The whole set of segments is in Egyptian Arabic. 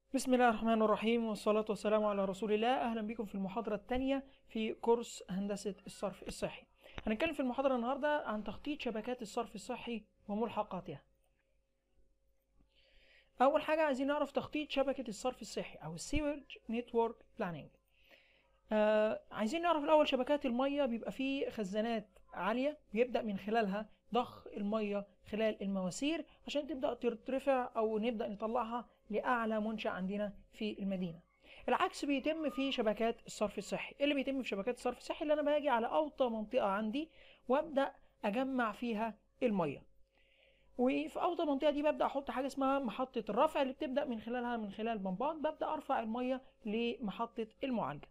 بسم الله الرحمن الرحيم والصلاة والسلام على رسول الله أهلا بكم في المحاضرة الثانية في كورس هندسة الصرف الصحي هنتكلم في المحاضرة النهاردة عن تخطيط شبكات الصرف الصحي وملحقاتها أول حاجة عايزين نعرف تخطيط شبكة الصرف الصحي أو السيورج نتورك بلاننج آه عايزين نعرف الأول شبكات المية بيبقى فيه خزانات عالية بيبدأ من خلالها ضخ المية خلال المواسير عشان تبدأ ترتفع أو نبدأ نطلعها لأعلى منشأ عندنا في المدينة العكس بيتم في شبكات الصرف الصحي اللي بيتم في شبكات الصرف الصحي اللي أنا باجي على أوطى منطقة عندي وأبدأ أجمع فيها المية وفي أوطى منطقة دي ببدأ أحط حاجة اسمها محطة الرفع اللي بتبدأ من خلالها من خلال بمبات ببدأ أرفع المية لمحطة المعالجة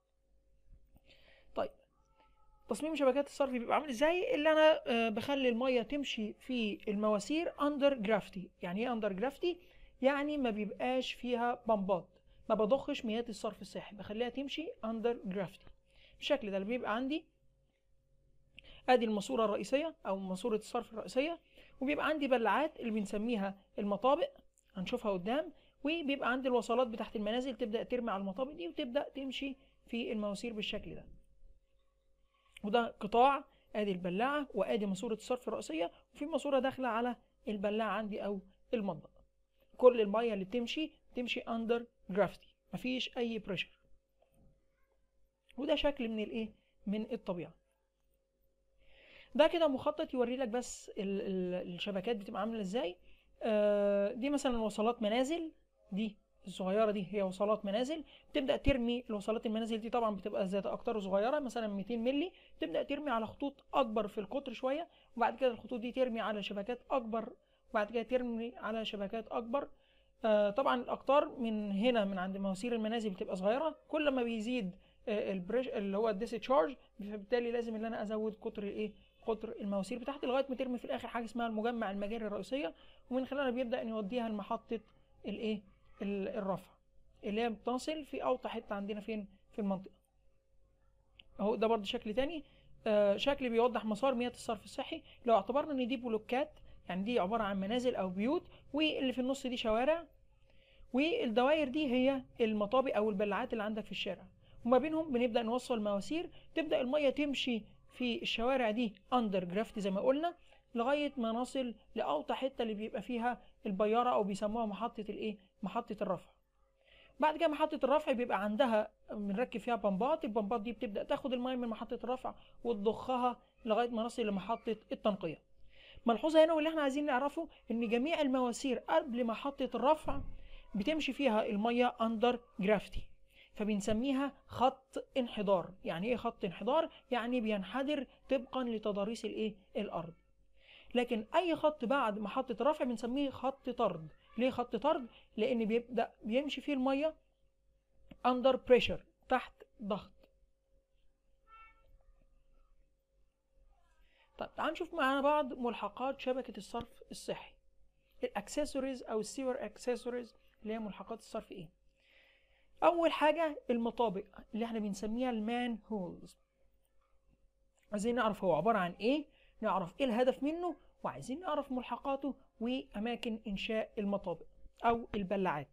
طيب تصميم شبكات الصرف بيبقى عامل ازاي اللي انا آه، بخلي الميه تمشي في المواسير اندر جرافتي يعني ايه اندر جرافتي يعني ما بيبقاش فيها بمبات ما بضخش مياه الصرف الصحي بخليها تمشي اندر جرافتي بالشكل ده اللي بيبقى عندي ادي الماسوره الرئيسيه او ماسوره الصرف الرئيسيه وبيبقى عندي بلعات اللي بنسميها المطابق هنشوفها قدام وبيبقى عندي الوصلات بتاعت المنازل تبدا ترمي على المطابق دي وتبدا تمشي في المواسير بالشكل ده وده قطاع ادي البلاعه وادي ماسوره الصرف الرئيسيه وفي ماسوره داخله على البلاعه عندي او المطبخ كل الميه اللي بتمشي تمشي اندر جرافتي مفيش اي بريشر وده شكل من الايه من الطبيعه ده كده مخطط يوري لك بس ال ال الشبكات بتبقى عامله ازاي آه دي مثلا وصلات منازل دي الصغيره دي هي وصلات منازل تبدا ترمي الوصلات المنازل دي طبعا بتبقى ذات اقطار صغيره مثلا 200 مللي تبدا ترمي على خطوط اكبر في القطر شويه وبعد كده الخطوط دي ترمي على شبكات اكبر وبعد كده ترمي على شبكات اكبر آه طبعا الاقطار من هنا من عند مواسير المنازل بتبقى صغيره كل ما بيزيد آه البريش اللي هو الديسشارج فبالتالي لازم ان انا ازود قطر الايه قطر المواسير بتاعتي لغايه ما ترمي في الاخر حاجه اسمها المجمع المجاري الرئيسيه ومن خلالها بيبدا ان يوديها لمحطه الايه ال- الرفع اللي هي بتصل في اوطى حته عندنا فين في المنطقه اهو ده برضه شكل تاني آه شكل بيوضح مسار مياه الصرف الصحي لو اعتبرنا ان دي بلوكات يعني دي عباره عن منازل او بيوت واللي في النص دي شوارع والدوائر دي هي المطابق او البلاعات اللي عندك في الشارع وما بينهم بنبدا نوصل مواسير تبدا الميه تمشي في الشوارع دي اندر جرافت زي ما قلنا لغايه ما نصل لاوطى حته اللي بيبقى فيها البياره او بيسموها محطه الايه محطه الرفع بعد كده محطه الرفع بيبقى عندها بنركب فيها بمبات البمبات دي بتبدا تاخد الميه من محطه الرفع وتضخها لغايه ما نصل لمحطه التنقيه ملحوظه هنا واللي احنا عايزين نعرفه ان جميع المواسير قبل محطه الرفع بتمشي فيها الميه اندر جرافتي فبنسميها خط انحدار يعني ايه خط انحدار يعني بينحدر طبقا لتضاريس الايه الارض لكن اي خط بعد محطه الرفع بنسميه خط طرد ليه خط طرد لان بيبدا بيمشي فيه الميه اندر بريشر تحت ضغط طيب تعال نشوف معانا بعض ملحقات شبكه الصرف الصحي الاكسسوارز او السيور اكسسوارز اللي هي ملحقات الصرف ايه اول حاجه المطابق اللي احنا بنسميها المان هولز عايزين نعرف هو عباره عن ايه نعرف ايه الهدف منه وعايزين نعرف ملحقاته واماكن انشاء المطابق او البلاعات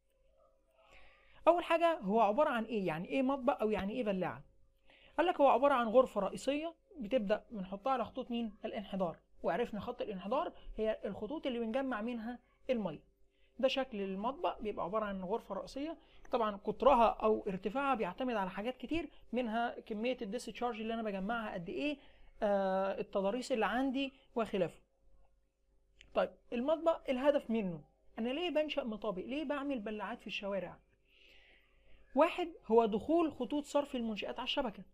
اول حاجه هو عباره عن ايه يعني ايه مطبق او يعني ايه بلاعه قال لك هو عباره عن غرفه رئيسيه بتبدا بنحطها على خطوط مين الانحدار وعرفنا خط الانحدار هي الخطوط اللي بنجمع منها الميه ده شكل المطبق بيبقى عباره عن غرفه رئيسيه طبعا قطرها او ارتفاعها بيعتمد على حاجات كتير منها كميه الديسشارج اللي انا بجمعها قد ايه آه التضاريس اللي عندي وخلافه طيب المطبق الهدف منه انا ليه بنشا مطابق ليه بعمل بلاعات في الشوارع واحد هو دخول خطوط صرف المنشآت على الشبكه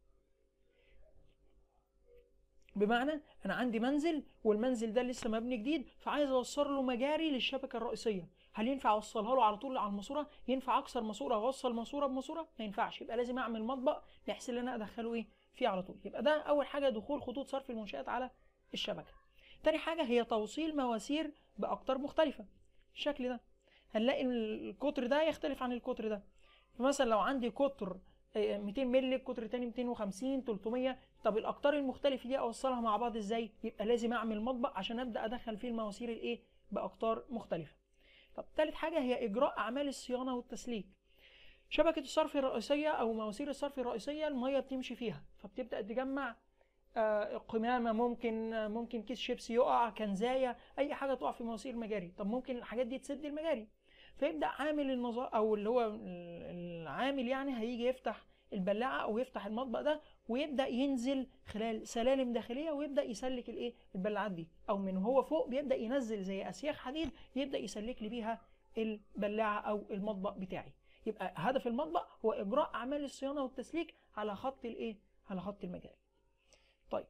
بمعنى انا عندي منزل والمنزل ده لسه مبني جديد فعايز اوصل له مجاري للشبكه الرئيسيه هل ينفع اوصلها له على طول على الماسوره ينفع اكسر ماسوره اوصل ماسوره بماسوره ما ينفعش يبقى لازم اعمل مطبق بحيث ان انا ادخله ايه فيه على طول يبقى ده اول حاجه دخول خطوط صرف المنشآت على الشبكه تاني حاجه هي توصيل مواسير باقطار مختلفه الشكل ده هنلاقي القطر ده يختلف عن القطر ده فمثلا لو عندي قطر آه، 200 مللي قطر تاني 250 300 طب الاقطار المختلفه دي اوصلها مع بعض ازاي يبقى لازم اعمل مطبق عشان ابدا ادخل فيه المواسير الايه باقطار مختلفه طب تالت حاجه هي اجراء اعمال الصيانه والتسليك شبكه الصرف الرئيسيه او مواسير الصرف الرئيسيه الميه بتمشي فيها فبتبدا تجمع آه، قمامه ممكن آه، ممكن كيس شيبسي يقع كنزايه اي حاجه تقع في مواسير المجاري طب ممكن الحاجات دي تسد المجاري فيبدا عامل النظام او اللي هو العامل يعني هيجي يفتح البلاعه او يفتح المطبق ده ويبدا ينزل خلال سلالم داخليه ويبدا يسلك الايه البلاعات دي او من هو فوق بيبدا ينزل زي اسياخ حديد يبدا يسلك لي بيها البلاعه او المطبق بتاعي يبقى هدف المطبق هو اجراء اعمال الصيانه والتسليك على خط الايه على خط المجاري طيب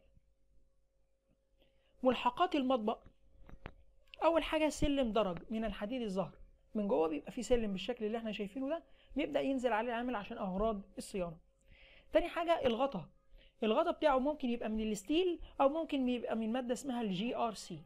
ملحقات المطبق اول حاجه سلم درج من الحديد الزهر من جوه بيبقى في سلم بالشكل اللي احنا شايفينه ده بيبدا ينزل عليه العامل عشان اغراض الصيانه تاني حاجه الغطا الغطا بتاعه ممكن يبقى من الستيل او ممكن يبقى من ماده اسمها الجي ار سي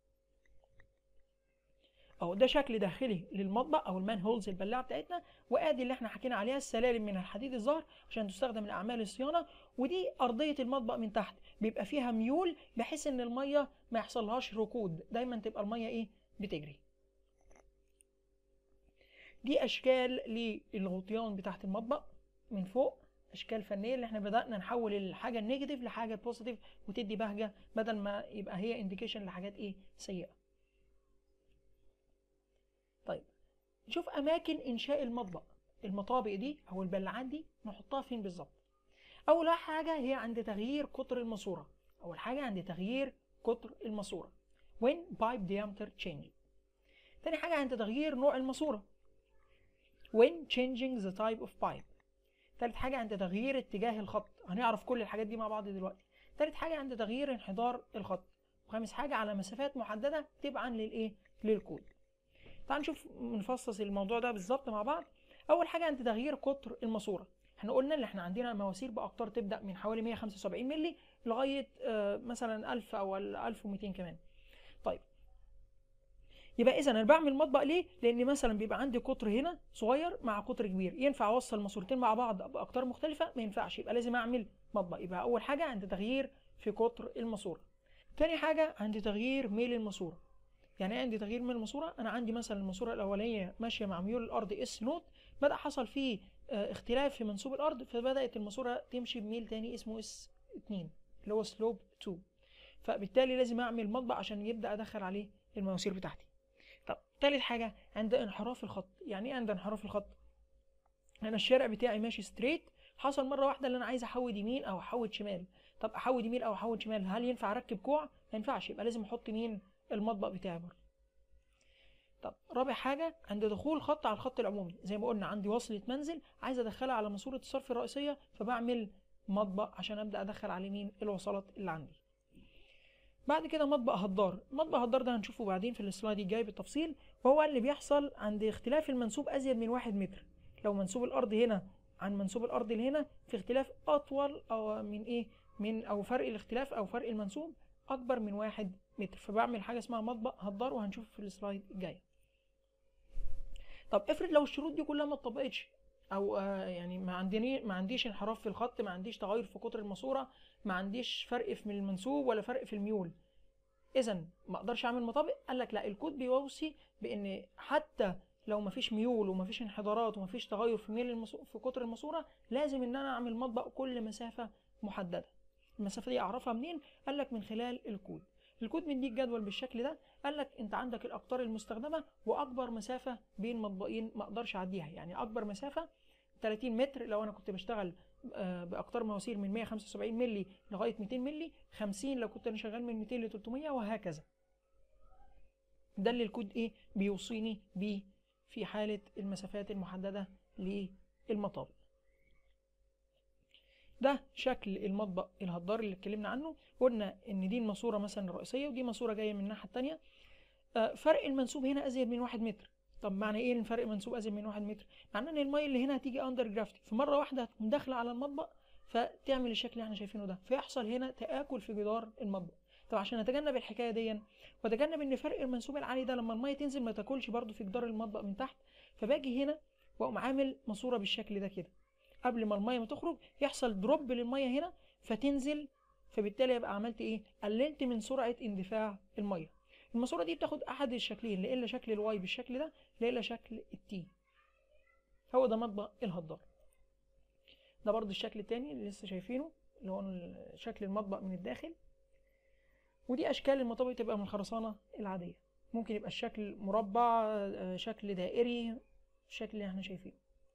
اهو ده شكل داخلي للمطبخ او المان هولز البلاعه بتاعتنا وادي اللي احنا حكينا عليها السلالم من الحديد الظهر عشان تستخدم لاعمال الصيانه ودي ارضيه المطبخ من تحت بيبقى فيها ميول بحيث ان الميه ما يحصلهاش ركود دايما تبقى الميه ايه بتجري دي اشكال للغطيان بتاعت المطبخ من فوق اشكال فنيه اللي احنا بدانا نحول الحاجه النيجاتيف لحاجه بوزيتيف وتدي بهجه بدل ما يبقى هي انديكيشن لحاجات ايه سيئه طيب نشوف اماكن انشاء المطبخ المطابق دي او البلعات دي نحطها فين بالظبط اول حاجه هي عند تغيير قطر الماسوره اول حاجه عند تغيير قطر الماسوره when pipe diameter changes تاني حاجه عند تغيير نوع الماسوره when changing the type of pipe تالت حاجة عند تغيير اتجاه الخط هنعرف كل الحاجات دي مع بعض دلوقتي تالت حاجة عند تغيير انحدار الخط وخامس حاجة على مسافات محددة تبعا للايه للكود تعال نشوف نفصص الموضوع ده بالظبط مع بعض اول حاجة عند تغيير قطر الماسورة احنا قلنا ان احنا عندنا مواسير باقطار تبدا من حوالي 175 مللي لغايه آه، مثلا 1000 او 1200 كمان طيب يبقى اذا انا بعمل مطبق ليه لان مثلا بيبقى عندي قطر هنا صغير مع قطر كبير ينفع اوصل ماسورتين مع بعض باقطار مختلفه ما ينفعش يبقى لازم اعمل مطبق يبقى اول حاجه عند تغيير في قطر الماسوره تاني حاجه عند تغيير ميل الماسوره يعني ايه عندي تغيير ميل الماسوره انا عندي مثلا الماسوره الاولانيه ماشيه مع ميول الارض اس نوت بدا حصل فيه آه، اختلاف في منسوب الارض فبدات الماسوره تمشي بميل تاني اسمه اس 2 اللي هو سلوب 2 فبالتالي لازم اعمل مطبق عشان يبدا ادخل عليه المواسير بتاعتي طب تالت حاجة عند انحراف الخط يعني ايه عند انحراف الخط انا الشارع بتاعي ماشي ستريت حصل مرة واحدة اللي انا عايز احود يمين او احود شمال طب احود يمين او احود شمال هل ينفع اركب كوع ما ينفعش يبقى لازم احط مين المطبق بتاعي برضه طب رابع حاجة عند دخول خط على الخط العمومي زي ما قلنا عندي وصلة منزل عايز ادخلها على ماسورة الصرف الرئيسية فبعمل مطبق عشان ابدا ادخل عليه مين الوصلات اللي عندي بعد كده مطبق هدار مطبق هدار ده هنشوفه بعدين في السلايد الجاي بالتفصيل وهو اللي بيحصل عند اختلاف المنسوب ازيد من واحد متر لو منسوب الارض هنا عن منسوب الارض اللي هنا في اختلاف اطول او من ايه من او فرق الاختلاف او فرق المنسوب اكبر من واحد متر فبعمل حاجه اسمها مطبق هدار وهنشوفه في السلايد الجاي طب افرض لو الشروط دي كلها ما اتطبقتش او آه يعني ما عندي ما عنديش انحراف في الخط ما عنديش تغير في قطر الماسوره ما عنديش فرق في المنسوب ولا فرق في الميول اذا ما اقدرش اعمل مطابق قال لك لا الكود بيوصي بان حتى لو ما فيش ميول وما فيش انحدارات وما فيش تغير في ميل المسو... في قطر الماسوره لازم ان انا اعمل مطبق كل مسافه محدده المسافه دي اعرفها منين قال لك من خلال الكود الكود مديك جدول بالشكل ده قال لك انت عندك الاقطار المستخدمه واكبر مسافه بين مطبقين ما اقدرش اعديها يعني اكبر مسافه 30 متر لو انا كنت بشتغل آه، باقطار مواسير من 175 مللي لغايه 200 مللي 50 لو كنت انا شغال من 200 ل 300 وهكذا ده اللي الكود ايه بيوصيني بيه في حاله المسافات المحدده للمطابق ده شكل المطبق الهدار اللي اتكلمنا عنه قلنا ان دي الماسوره مثلا الرئيسيه ودي ماسوره جايه من الناحيه الثانيه آه، فرق المنسوب هنا ازيد من واحد متر طب معنى ايه الفرق منسوب ازيد من واحد متر معناه ان الميه اللي هنا هتيجي اندر جرافتي فمره واحده هتقوم داخله على المطبق فتعمل الشكل اللي احنا شايفينه ده فيحصل هنا تاكل في جدار المطبق طب عشان اتجنب الحكايه دي واتجنب ان فرق المنسوب العالي ده لما الميه تنزل ما تاكلش برده في جدار المطبق من تحت فباجي هنا واقوم عامل ماسوره بالشكل ده كده قبل ما الميه ما تخرج يحصل دروب للميه هنا فتنزل فبالتالي يبقى عملت ايه قللت من سرعه اندفاع الميه الماسوره دي بتاخد احد الشكلين لا الا شكل الواي بالشكل ده لا الا شكل التي هو ده مطبق الهدار ده برضو الشكل التاني اللي لسه شايفينه اللي هو شكل المطبق من الداخل ودي اشكال المطابق تبقى من الخرسانه العاديه ممكن يبقى الشكل مربع آه، شكل دائري الشكل اللي احنا شايفينه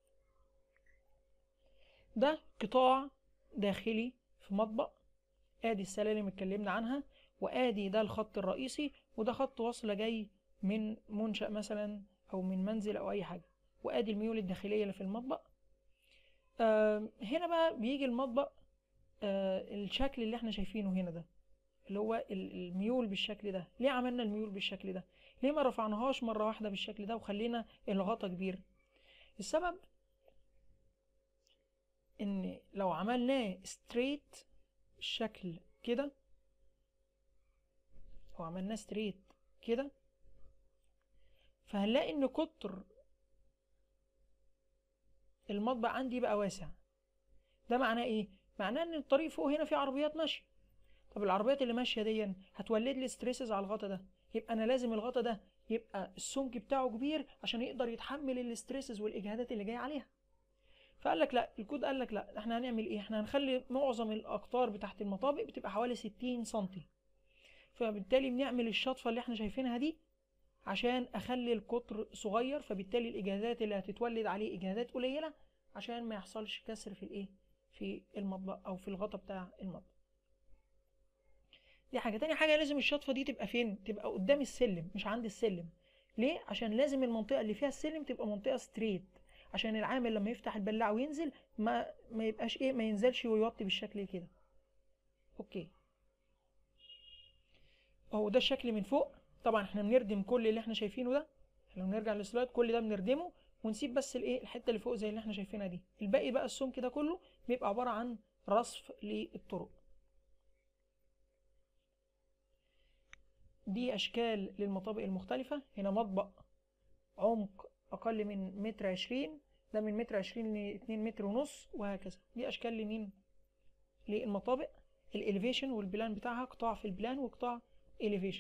ده قطاع داخلي في مطبق ادي السلالم اتكلمنا عنها وادي ده الخط الرئيسي وده خط وصل جاي من منشأ مثلا او من منزل او اي حاجة وادي الميول الداخلية اللي في المطبق آه هنا بقى بيجي المطبق آه الشكل اللي احنا شايفينه هنا ده اللي هو الميول بالشكل ده ليه عملنا الميول بالشكل ده ليه ما رفعناهاش مرة واحدة بالشكل ده وخلينا الغطا كبير السبب ان لو عملناه ستريت الشكل كده لو عملناه ستريت كده فهنلاقي ان قطر المطبع عندي بقى واسع ده معناه ايه معناه ان الطريق فوق هنا فيه عربيات ماشيه طب العربيات اللي ماشيه دي هتولد لي ستريسز على الغطا ده يبقى انا لازم الغطا ده يبقى السمك بتاعه كبير عشان يقدر يتحمل الستريسز والاجهادات اللي جايه عليها فقال لك لا الكود قال لك لا احنا هنعمل ايه احنا هنخلي معظم الاقطار بتاعت المطابق بتبقى حوالي 60 سنتي فبالتالي بنعمل الشطفه اللي احنا شايفينها دي عشان اخلي القطر صغير فبالتالي الاجهادات اللي هتتولد عليه اجهادات قليله عشان ما يحصلش كسر في الايه في المطبخ او في الغطا بتاع المطبخ دي حاجه تاني حاجه لازم الشطفه دي تبقى فين تبقى قدام السلم مش عند السلم ليه عشان لازم المنطقه اللي فيها السلم تبقى منطقه ستريت عشان العامل لما يفتح البلاعه وينزل ما ما يبقاش ايه ما ينزلش ويوطي بالشكل كده اوكي اهو ده الشكل من فوق طبعا احنا بنردم كل اللي احنا شايفينه ده لو نرجع للسلايد كل ده بنردمه ونسيب بس الايه الحته اللي فوق زي اللي احنا شايفينها دي الباقي بقى السمك ده كله بيبقى عباره عن رصف للطرق دي اشكال للمطابق المختلفه هنا مطبق عمق اقل من متر عشرين ده من متر عشرين لاتنين متر ونص وهكذا دي اشكال لمين للمطابق الاليفيشن والبلان بتاعها قطاع في البلان وقطاع اليفيشن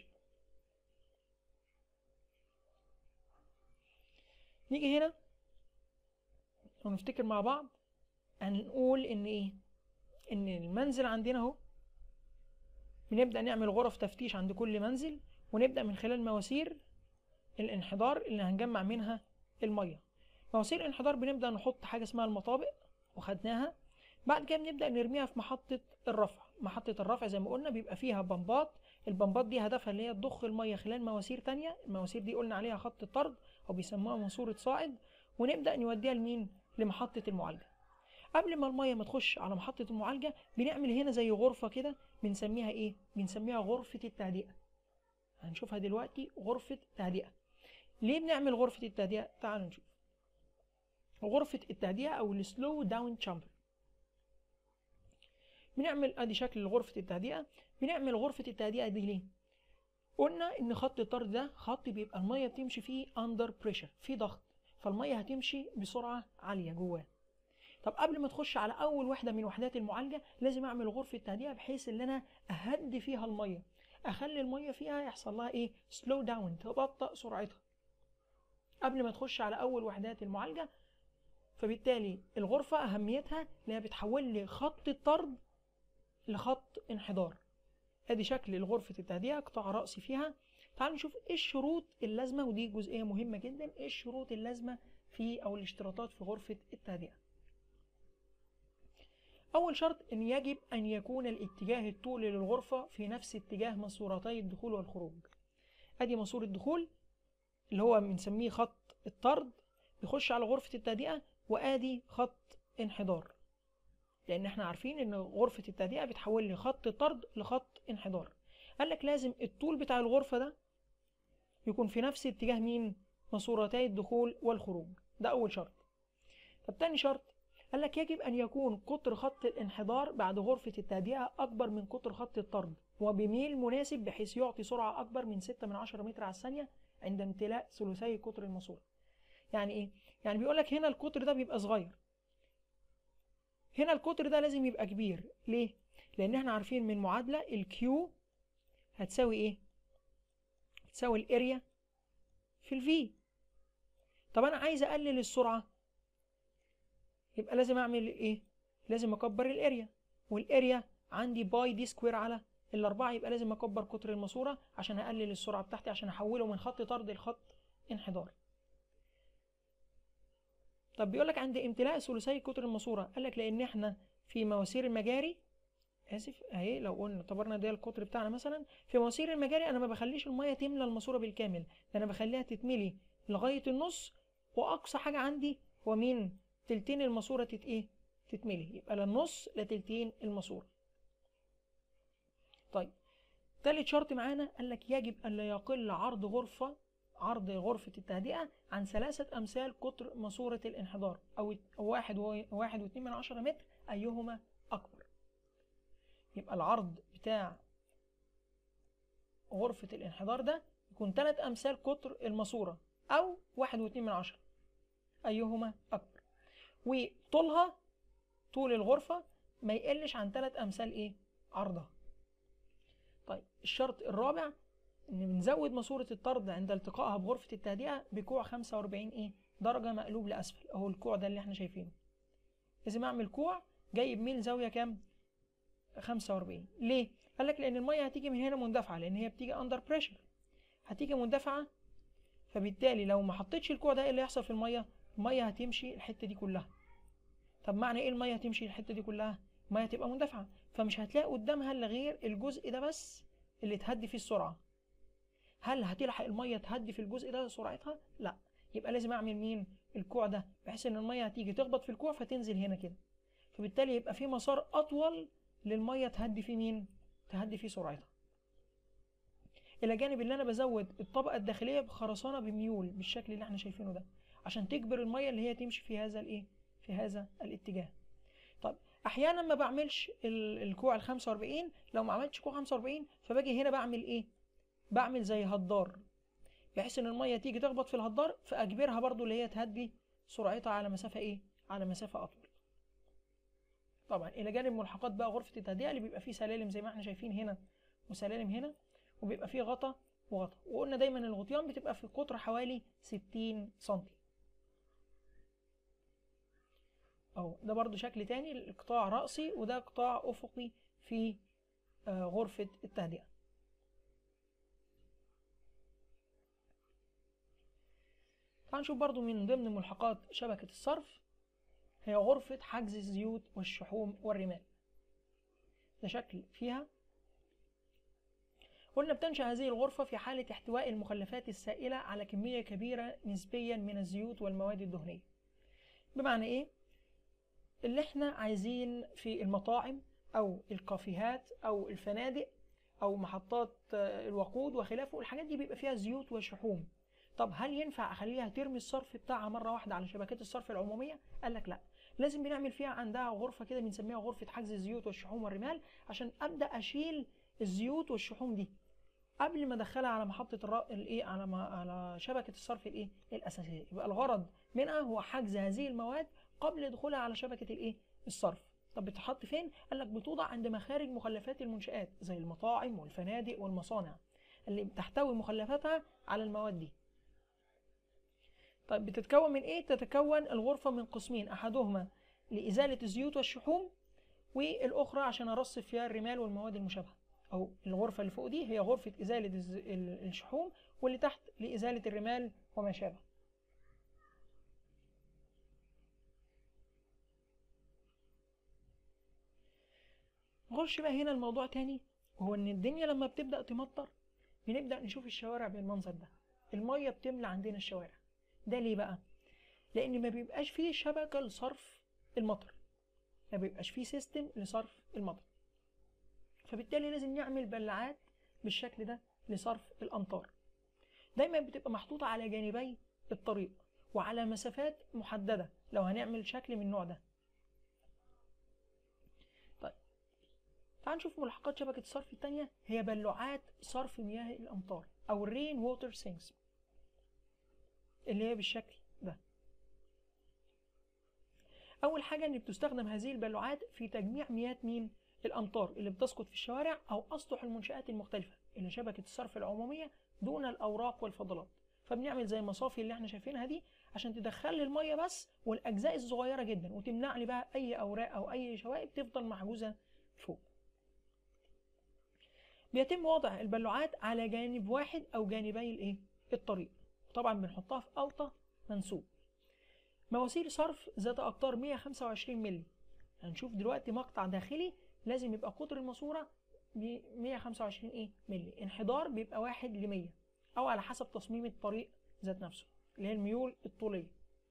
نيجي هنا ونفتكر مع بعض هنقول ان ايه ان المنزل عندنا اهو بنبدأ نعمل غرف تفتيش عند كل منزل ونبدأ من خلال مواسير الانحدار اللي هنجمع منها المية مواسير الانحدار بنبدأ نحط حاجة اسمها المطابق وخدناها بعد كده بنبدأ نرميها في محطة الرفع محطة الرفع زي ما قلنا بيبقى فيها بمبات البمبات دي هدفها اللي هي تضخ المية خلال مواسير تانية المواسير دي قلنا عليها خط طرد أو بيسموها ماسورة صاعد ونبدأ نوديها لمين لمحطة المعالجة قبل ما المية ما تخش على محطة المعالجة بنعمل هنا زي غرفة كده بنسميها ايه بنسميها غرفة التهدئة هنشوفها دلوقتي غرفة تهدئة ليه بنعمل غرفة التهدئة تعالوا نشوف غرفة التهدئة أو السلو داون تشامبر بنعمل ادي شكل غرفة التهدئة بنعمل غرفة التهدئة دي ليه؟ قلنا ان خط الطرد ده خط بيبقى المية بتمشي فيه اندر بريشر في ضغط فالمية هتمشي بسرعة عالية جواه طب قبل ما تخش على اول وحدة من وحدات المعالجة لازم اعمل غرفة تهدئة بحيث ان انا اهدي فيها المية اخلي المية فيها يحصل لها ايه سلو داون تبطأ سرعتها قبل ما تخش على اول وحدات المعالجة فبالتالي الغرفة اهميتها انها بتحول لي خط الطرد لخط انحدار ادي شكل غرفة التهدئة قطاع رأسي فيها تعالوا نشوف ايه الشروط اللازمة ودي جزئية مهمة جدا ايه الشروط اللازمة في او الاشتراطات في غرفة التهدئة أول شرط أن يجب أن يكون الاتجاه الطولي للغرفة في نفس اتجاه ماسورتي الدخول والخروج أدي ماسورة دخول اللي هو بنسميه خط الطرد بيخش على غرفة التهدئة وآدي خط انحدار لأن احنا عارفين إن غرفة التهدئة بتحول لي خط طرد لخط انحدار قال لك لازم الطول بتاع الغرفة ده يكون في نفس اتجاه مين ماسورتي الدخول والخروج ده أول شرط طب تاني شرط قال لك يجب أن يكون قطر خط الانحدار بعد غرفة التهدئة أكبر من قطر خط الطرد وبميل مناسب بحيث يعطي سرعة أكبر من 6 من 10 متر على الثانية عند امتلاء ثلثي قطر الماسورة يعني إيه؟ يعني بيقول لك هنا القطر ده بيبقى صغير هنا القطر ده لازم يبقى كبير ليه؟ لأن احنا عارفين من معادلة الكيو هتساوي إيه؟ تساوي الاريا في الفي طب انا عايز اقلل السرعه يبقى لازم اعمل ايه لازم اكبر الاريا والاريا عندي باي دي سكوير على الأربعة يبقى لازم أكبر قطر الماسورة عشان أقلل السرعة بتاعتي عشان أحوله من خط طرد لخط انحدار. طب بيقول لك عند امتلاء ثلثي قطر الماسورة قال لك لأن إحنا في مواسير المجاري آسف أهي لو قلنا اعتبرنا ده القطر بتاعنا مثلا في مواسير المجاري أنا ما بخليش المية تملى الماسورة بالكامل ده أنا بخليها تتملي لغاية النص وأقصى حاجة عندي هو مين؟ تلتين الماسورة تت إيه؟ تتملي يبقى لا النص لا تلتين الماسورة. طيب تالت شرط معانا قال لك يجب ألا يقل عرض غرفة عرض غرفة التهدئة عن ثلاثة أمثال قطر ماسورة الانحدار أو واحد وواحد واتنين من عشرة متر أيهما أكبر يبقى العرض بتاع غرفة الانحدار ده يكون ثلاث أمثال قطر الماسورة أو واحد واتنين من عشرة أيهما أكبر وطولها طول الغرفة ما يقلش عن ثلاث أمثال إيه عرضها طيب الشرط الرابع ان بنزود ماسورة الطرد عند التقائها بغرفة التهدئة بكوع 45 ايه درجة مقلوب لأسفل اهو الكوع ده اللي احنا شايفينه لازم اعمل كوع جايب ميل زاوية كام 45 ليه قال لك لان المية هتيجي من هنا مندفعة لان هي بتيجي اندر بريشر هتيجي مندفعة فبالتالي لو ما حطيتش الكوع ده ايه اللي يحصل في المية المية هتمشي الحتة دي كلها طب معنى ايه المية هتمشي الحتة دي كلها المية هتبقى مندفعة فمش هتلاقي قدامها الا غير الجزء ده بس اللي تهدي فيه السرعة هل هتلحق المية تهدي في الجزء ده سرعتها؟ لا يبقى لازم اعمل مين؟ الكوع ده بحيث ان المية هتيجي تخبط في الكوع فتنزل هنا كده فبالتالي يبقى في مسار اطول للمية تهدي فيه مين؟ تهدي فيه سرعتها الى جانب ان انا بزود الطبقة الداخلية بخرسانة بميول بالشكل اللي احنا شايفينه ده عشان تجبر المية اللي هي تمشي في هذا الايه؟ في هذا الاتجاه طب احيانا ما بعملش الكوع ال 45 لو ما عملتش كوع 45 فباجي هنا بعمل ايه بعمل زي هدار بحيث ان الميه تيجي تخبط في الهدار فاجبرها برضو اللي هي تهدي سرعتها على مسافه ايه على مسافه اطول طبعا الى جانب ملحقات بقى غرفه التهدئه اللي بيبقى فيه سلالم زي ما احنا شايفين هنا وسلالم هنا وبيبقى فيه غطا وغطا وقلنا دايما الغطيان بتبقى في قطر حوالي 60 سنتي اهو ده برضو شكل تاني قطاع رأسي وده قطاع أفقي في غرفة التهدئة تعال نشوف برضو من ضمن ملحقات شبكة الصرف هي غرفة حجز الزيوت والشحوم والرمال ده شكل فيها قلنا بتنشأ هذه الغرفة في حالة احتواء المخلفات السائلة على كمية كبيرة نسبيا من الزيوت والمواد الدهنية بمعنى ايه؟ اللي احنا عايزين في المطاعم او الكافيهات او الفنادق او محطات الوقود وخلافه الحاجات دي بيبقى فيها زيوت وشحوم طب هل ينفع اخليها ترمي الصرف بتاعها مره واحده على شبكات الصرف العموميه قال لك لا لازم بنعمل فيها عندها غرفه كده بنسميها غرفه حجز الزيوت والشحوم والرمال عشان ابدا اشيل الزيوت والشحوم دي قبل ما ادخلها على محطه الرا... الايه على ما... على شبكه الصرف الايه الاساسيه يبقى الغرض منها هو حجز هذه المواد قبل دخولها على شبكه الايه الصرف طب بتحط فين قال لك بتوضع عند مخارج مخلفات المنشآت زي المطاعم والفنادق والمصانع اللي بتحتوي مخلفاتها على المواد دي طيب بتتكون من ايه تتكون الغرفه من قسمين احدهما لازاله الزيوت والشحوم والاخرى عشان ارصف فيها الرمال والمواد المشابهه او الغرفه اللي فوق دي هي غرفه ازاله الشحوم واللي تحت لازاله الرمال وما شابه نخش بقى هنا الموضوع تاني وهو ان الدنيا لما بتبدا تمطر بنبدا نشوف الشوارع بالمنظر ده الميه بتملى عندنا الشوارع ده ليه بقى لان ما بيبقاش فيه شبكه لصرف المطر ما بيبقاش فيه سيستم لصرف المطر فبالتالي لازم نعمل بلعات بالشكل ده لصرف الامطار دايما بتبقى محطوطه على جانبي الطريق وعلى مسافات محدده لو هنعمل شكل من النوع ده تعال نشوف ملحقات شبكة الصرف التانية هي بلوعات صرف مياه الأمطار أو الرين ووتر سينكس اللي هي بالشكل ده أول حاجة إن بتستخدم هذه البلوعات في تجميع مياه مين؟ الأمطار اللي بتسقط في الشوارع أو أسطح المنشآت المختلفة اللي شبكة الصرف العمومية دون الاوراق والفضلات فبنعمل زي المصافي اللي احنا شايفينها دي عشان تدخل لي الميه بس والاجزاء الصغيره جدا وتمنع لي بقى اي اوراق او اي شوائب تفضل محجوزه فوق بيتم وضع البلوعات على جانب واحد او جانبي الايه الطريق طبعا بنحطها في اوطى منسوب مواسير صرف ذات اقطار 125 مللي هنشوف دلوقتي مقطع داخلي لازم يبقى قطر الماسوره ب 125 ايه مللي انحدار بيبقى واحد ل 100 او على حسب تصميم الطريق ذات نفسه اللي هي الميول الطوليه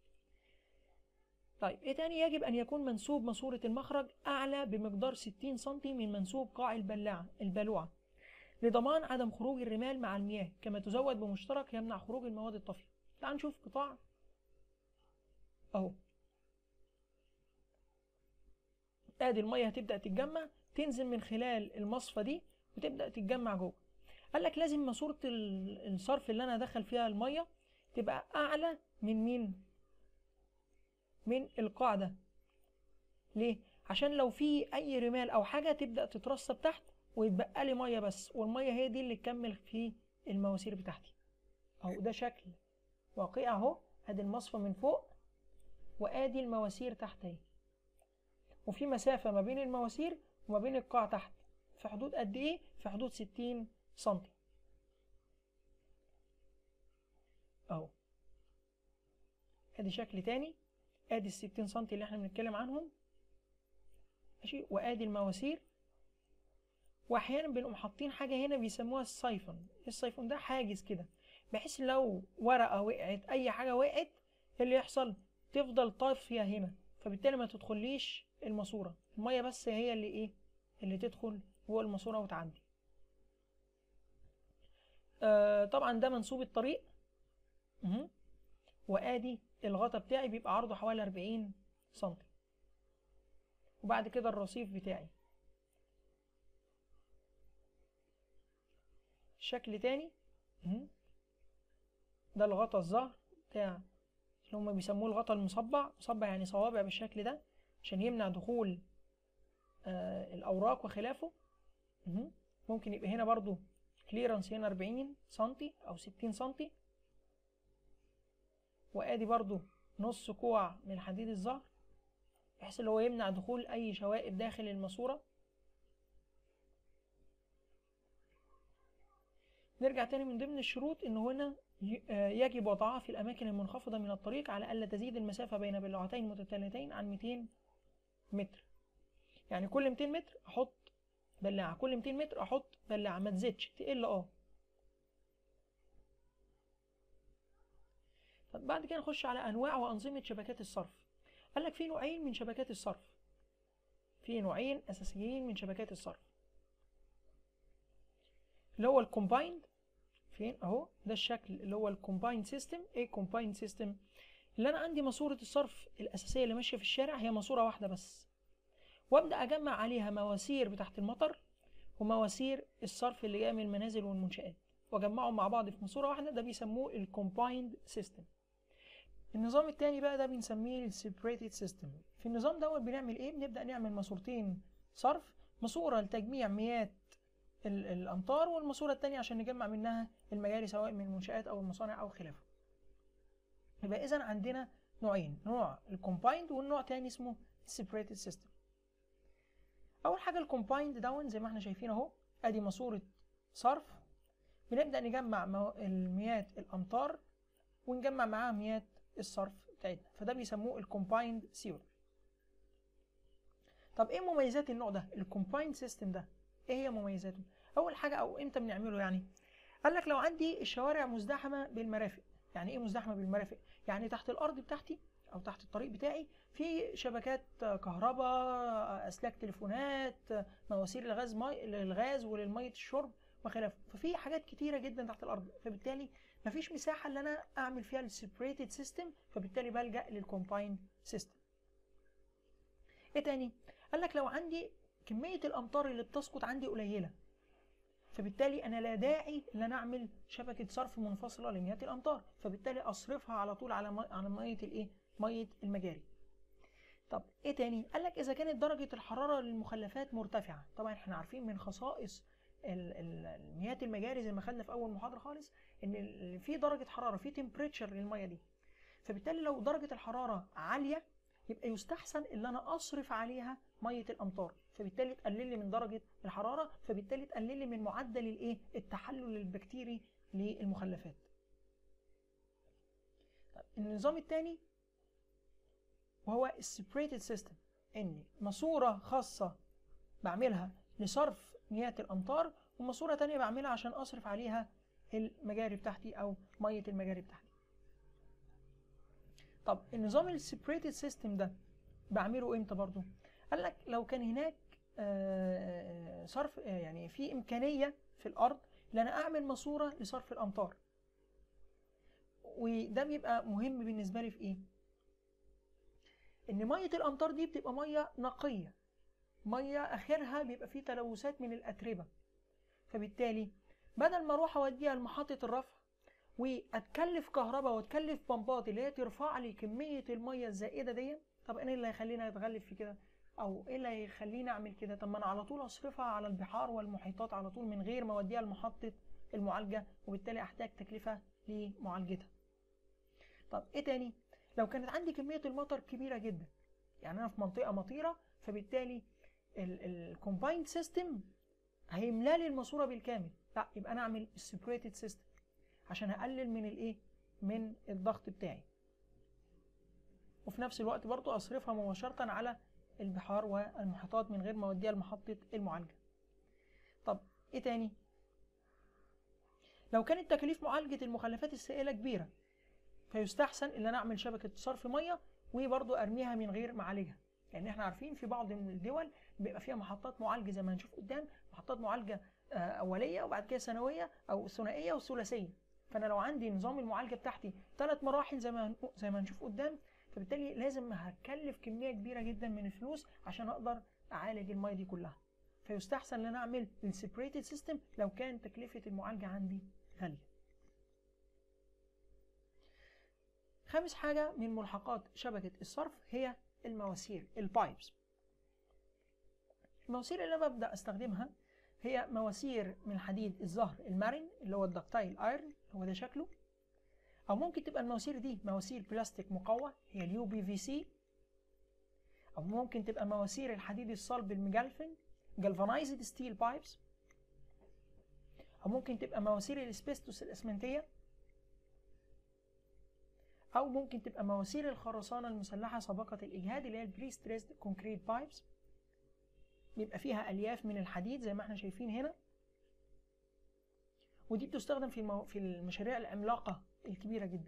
طيب ايه تاني يجب ان يكون منسوب ماسوره المخرج اعلى بمقدار 60 سم من منسوب قاع البلاعه البلوعه لضمان عدم خروج الرمال مع المياه كما تزود بمشترك يمنع خروج المواد الطافيه تعال نشوف قطاع اهو ادي الميه هتبدا تتجمع تنزل من خلال المصفى دي وتبدا تتجمع جوه قال لك لازم ماسوره ال- الصرف اللي انا هدخل فيها الميه تبقى اعلى من مين من القاع ده ليه عشان لو في اي رمال او حاجه تبدا تترسب تحت ويتبقى لي ميه بس والميه هي دي اللي تكمل في المواسير بتاعتي اهو ده شكل واقعي اهو ادي المصفى من فوق وادي المواسير تحت اهي وفي مسافة ما بين المواسير وما بين القاع تحت في حدود قد ايه؟ في حدود 60 سنتي اهو ادي شكل تاني ادي ال 60 سنتي اللي احنا بنتكلم عنهم ماشي وادي المواسير واحيانا بنقوم حاطين حاجة هنا بيسموها السايفون السايفون ده حاجز كده بحيث لو ورقة وقعت اي حاجة وقعت إيه اللي يحصل تفضل طافية هنا فبالتالي ما تدخليش الماسورة المية بس هي اللي ايه اللي تدخل جوه الماسورة وتعدي آه طبعا ده منسوب الطريق مه. وادي الغطا بتاعي بيبقى عرضه حوالي 40 سنتي وبعد كده الرصيف بتاعي شكل تاني مه. ده الغطا الظهر بتاع اللي هما بيسموه الغطا المصبع مصبع يعني صوابع بالشكل ده عشان يمنع دخول آه الأوراق وخلافه مه. ممكن يبقى هنا برضو كليرنس هنا 40 سنتي أو 60 سنتي وآدي برضو نص كوع من حديد الظهر بحيث اللي هو يمنع دخول أي شوائب داخل الماسورة نرجع تاني من ضمن الشروط إن هنا يجب وضعها في الأماكن المنخفضة من الطريق على ألا تزيد المسافة بين بلوعتين متتاليتين عن 200 متر يعني كل 200 متر أحط بلاعة كل 200 متر أحط بلاعة ما تزيدش تقل اه طب بعد كده نخش على أنواع وأنظمة شبكات الصرف قال لك في نوعين من شبكات الصرف في نوعين أساسيين من شبكات الصرف اللي هو الكومبايند فين اهو ده الشكل اللي هو الكومبايند سيستم ايه كومبايند سيستم اللي انا عندي ماسوره الصرف الاساسيه اللي ماشيه في الشارع هي ماسوره واحده بس وابدا اجمع عليها مواسير بتاعت المطر ومواسير الصرف اللي جايه من المنازل والمنشآت واجمعهم مع بعض في ماسوره واحده ده بيسموه الكومبايند سيستم النظام التاني بقى ده بنسميه السيبريتد سيستم في النظام دوت بنعمل ايه بنبدا نعمل ماسورتين صرف ماسوره لتجميع مياه الامطار والماسوره الثانيه عشان نجمع منها المجاري سواء من المنشآت او المصانع او خلافه يبقى اذا عندنا نوعين نوع الكومبايند والنوع تاني اسمه separated سيستم اول حاجه الكومبايند داون زي ما احنا شايفين اهو ادي ماسوره صرف بنبدا نجمع المياه الامطار ونجمع معاها مياه الصرف بتاعتنا فده بيسموه الكومبايند سيور طب ايه مميزات النوع ده الكومبايند سيستم ده ايه هي مميزاته اول حاجه او امتى بنعمله يعني قال لك لو عندي الشوارع مزدحمه بالمرافق يعني ايه مزدحمه بالمرافق يعني تحت الارض بتاعتي او تحت الطريق بتاعي في شبكات كهرباء اسلاك تليفونات مواسير الغاز مي للغاز وللميه الشرب وخلافه ففي حاجات كتيره جدا تحت الارض فبالتالي مفيش مساحه ان انا اعمل فيها السيبريتد سيستم فبالتالي بلجا للكومبايند سيستم ايه تاني قال لك لو عندي كمية الأمطار اللي بتسقط عندي قليلة فبالتالي أنا لا داعي إن أنا أعمل شبكة صرف منفصلة لمياه الأمطار فبالتالي أصرفها على طول على مي... على مية الإيه؟ مية المجاري. طب إيه تاني؟ قال لك إذا كانت درجة الحرارة للمخلفات مرتفعة، طبعا إحنا عارفين من خصائص ال- ال- المياه المجاري زي ما خدنا في اول محاضره خالص ان ال- في درجه حراره في تمبريتشر للميه دي فبالتالي لو درجه الحراره عاليه يبقى يستحسن ان انا اصرف عليها ميه الامطار فبالتالي تقلل لي من درجه الحراره فبالتالي تقلل لي من معدل الايه التحلل البكتيري للمخلفات طيب النظام الثاني وهو السبريتد سيستم ان ماسوره خاصه بعملها لصرف مياه الامطار وماسوره تانية بعملها عشان اصرف عليها المجاري بتاعتي او ميه المجاري بتاعتي طب النظام السبريتد سيستم ده بعمله امتى برضو قال لك لو كان هناك آه، صرف آه، يعني في امكانيه في الارض ان انا اعمل ماسوره لصرف الامطار وده بيبقى مهم بالنسبه لي في ايه ان ميه الامطار دي بتبقى ميه نقيه ميه اخرها بيبقى فيه تلوثات من الاتربه فبالتالي بدل ما اروح اوديها لمحطه الرفع واتكلف كهرباء واتكلف بمبات اللي هي ترفع لي كميه الميه الزائده دي طب ايه اللي هيخليني اتغلب في كده او ايه اللي هيخليني اعمل كده طب ما انا على طول اصرفها على البحار والمحيطات على طول من غير ما اوديها لمحطه المعالجه وبالتالي احتاج تكلفه لمعالجتها طب ايه تاني لو كانت عندي كميه المطر كبيره جدا يعني انا في منطقه مطيره فبالتالي الكومبايند سيستم هيملى لي الماسوره بالكامل لا يبقى انا اعمل السبريتد سيستم عشان اقلل من الايه من الضغط بتاعي وفي نفس الوقت برضو اصرفها مباشره على البحار والمحيطات من غير ما اوديها لمحطه المعالجه طب ايه تاني لو كانت تكاليف معالجه المخلفات السائله كبيره فيستحسن ان انا اعمل شبكه صرف ميه وبرضو ارميها من غير ما اعالجها لان احنا عارفين في بعض من الدول بيبقى فيها محطات معالجه زي ما هنشوف قدام محطات معالجه آه، اوليه وبعد كده ثانويه او ثنائيه وثلاثيه فانا لو عندي نظام المعالجه بتاعتي ثلاث مراحل زي ما هن- زي ما هنشوف قدام فبالتالي لازم هكلف كميه كبيره جدا من الفلوس عشان اقدر اعالج الميه دي كلها فيستحسن ان انا اعمل السيبريتد سيستم لو كان تكلفه المعالجه عندي غاليه خامس حاجه من ملحقات شبكه الصرف هي المواسير البايبس المواسير اللي انا ببدا استخدمها هي مواسير من الحديد الزهر المرن اللي هو الدكتايل ايرن هو ده شكله او ممكن تبقى المواسير دي مواسير بلاستيك مقوى هي اليو بي في سي او ممكن تبقى مواسير الحديد الصلب المجلفن galvanized ستيل بايبس او ممكن تبقى مواسير الاسبستوس الاسمنتيه او ممكن تبقى مواسير الخرسانه المسلحه سابقه الاجهاد اللي هي البري ستريسد كونكريت بايبس بيبقى فيها الياف من الحديد زي ما احنا شايفين هنا ودي بتستخدم في المو... في المشاريع العملاقه الكبيره جدا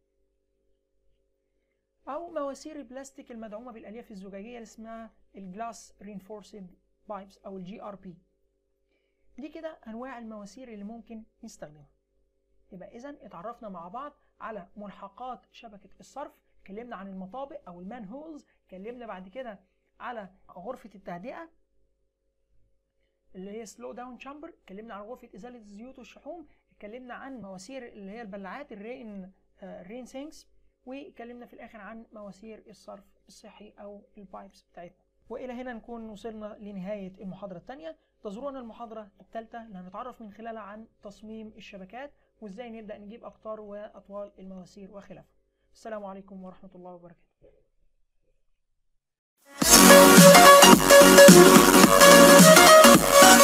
او مواسير البلاستيك المدعومه بالالياف الزجاجيه اللي اسمها الجلاس رينفورسد بايبس او الجي ار بي دي كده انواع المواسير اللي ممكن نستخدمها يبقى اذا اتعرفنا مع بعض على ملحقات شبكه الصرف اتكلمنا عن المطابق او المان هولز اتكلمنا بعد كده على غرفه التهدئه اللي هي سلو داون تشامبر اتكلمنا عن غرفه ازاله الزيوت والشحوم اتكلمنا عن مواسير اللي هي البلاعات الرين آه، الرين سينكس واتكلمنا في الاخر عن مواسير الصرف الصحي او البايبس بتاعتنا والى هنا نكون وصلنا لنهايه المحاضره الثانيه انتظرونا المحاضره الثالثه اللي هنتعرف من خلالها عن تصميم الشبكات وازاي نبدا نجيب اقطار واطوال المواسير وخلافه السلام عليكم ورحمه الله وبركاته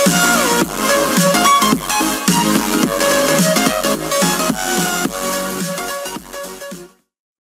Thank